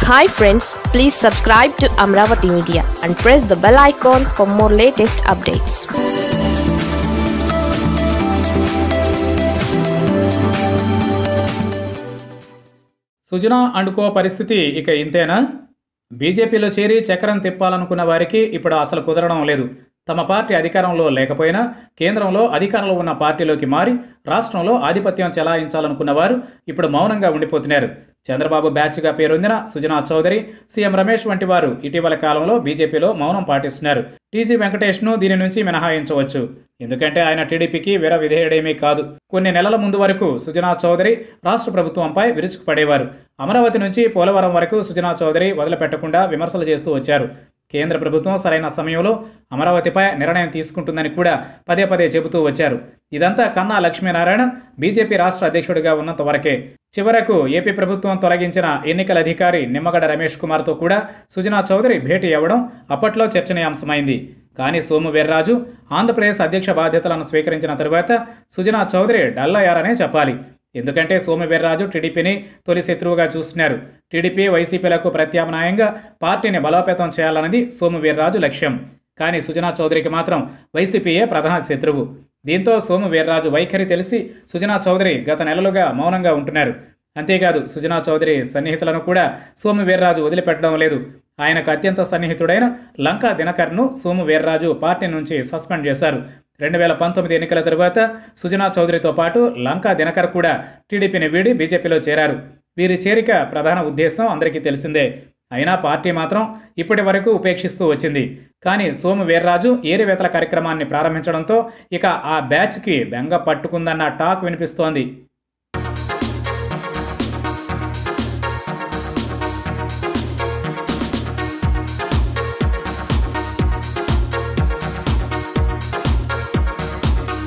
hi friends please subscribe to Amaravati media and press the bell icon for more latest updates Sujana అండుకో పరిస్థితి ఇక ఇంతేనా బీజేపీలో చేరి చక్రం తిప్పాలనుకున్న వారికి ఇప్పుడు అసలు కుదరడం లేదు తమ పార్టీ అధికారంలో లేకపోయినా కేంద్రంలో అధికారంలో ఉన్న పార్టీలోకి మారి రాష్ట్రంలో ఆధిపత్యం చెలాయించాలనుకున్న వారు ఇప్పుడు మౌనంగా ఉండిపోతున్నారు చంద్రబాబు బ్యాచ్గా పేరొందిన సుజనా చౌదరి సీఎం రమేష్ వంటి వారు ఇటీవల కాలంలో బీజేపీలో మౌనం పాటిస్తున్నారు టీజీ వెంకటేష్ను దీని నుంచి మినహాయించవచ్చు ఎందుకంటే ఆయన టీడీపీకి వీర విధేయుడేమీ కాదు కొన్ని నెలల ముందు వరకు సుజనా చౌదరి రాష్ట్ర ప్రభుత్వంపై విరుచుకుపడేవారు అమరావతి నుంచి పోలవరం వరకు సుజనా చౌదరి వదిలిపెట్టకుండా విమర్శలు చేస్తూ వచ్చారు కేంద్ర ప్రభుత్వం సరైన సమయంలో అమరావతిపై నిర్ణయం తీసుకుంటుందని కూడా పదే పదే చెబుతూ వచ్చారు ఇదంతా కన్నా లక్ష్మీనారాయణ బీజేపీ రాష్ట్ర అధ్యక్షుడిగా ఉన్నంత వరకే చివరకు ఏపీ ప్రభుత్వం తొలగించిన ఎన్నికల అధికారి నిమ్మగడ్డ రమేష్ కుమార్తో కూడా సుజనా చౌదరి భేటీ అవ్వడం అప్పట్లో చర్చనీయాంశమైంది కానీ సోము వీర్రాజు ఆంధ్రప్రదేశ్ అధ్యక్ష బాధ్యతలను స్వీకరించిన తరువాత సుజనా చౌదరి డల్ అయ్యారనే చెప్పాలి ఎందుకంటే సోము వీర్రాజు టీడీపీని తొలి శత్రువుగా చూస్తున్నారు టీడీపీ వైసీపీలకు ప్రత్యామ్నాయంగా పార్టీని బలోపేతం చేయాలన్నది సోము వీర్రాజు లక్ష్యం కానీ సుజనా చౌదరికి మాత్రం వైసీపీయే ప్రధాన శత్రువు దీంతో సోము వీర్రాజు వైఖరి తెలిసి సుజనా చౌదరి గత నెలలుగా మౌనంగా ఉంటున్నారు అంతేకాదు సుజనా చౌదరి సన్నిహితులను కూడా సోము వీర్రాజు వదిలిపెట్టడం లేదు ఆయనకు అత్యంత సన్నిహితుడైన లంకా దినకర్ను సోము వీర్రాజు పార్టీ నుంచి సస్పెండ్ చేశారు రెండు వేల పంతొమ్మిది ఎన్నికల తరువాత సుజనా చౌదరితో పాటు లంకా దినకర్ కూడా టీడీపీని వీడి బీజేపీలో చేరారు వీరి చేరిక ప్రధాన ఉద్దేశం అందరికీ తెలిసిందే అయినా పార్టీ మాత్రం ఇప్పటి వరకు ఉపేక్షిస్తూ వచ్చింది కానీ సోము వీర్రాజు ఏరివేతల కార్యక్రమాన్ని ప్రారంభించడంతో ఇక ఆ బ్యాచ్కి బెంగ పట్టుకుందన్న టాక్ వినిపిస్తోంది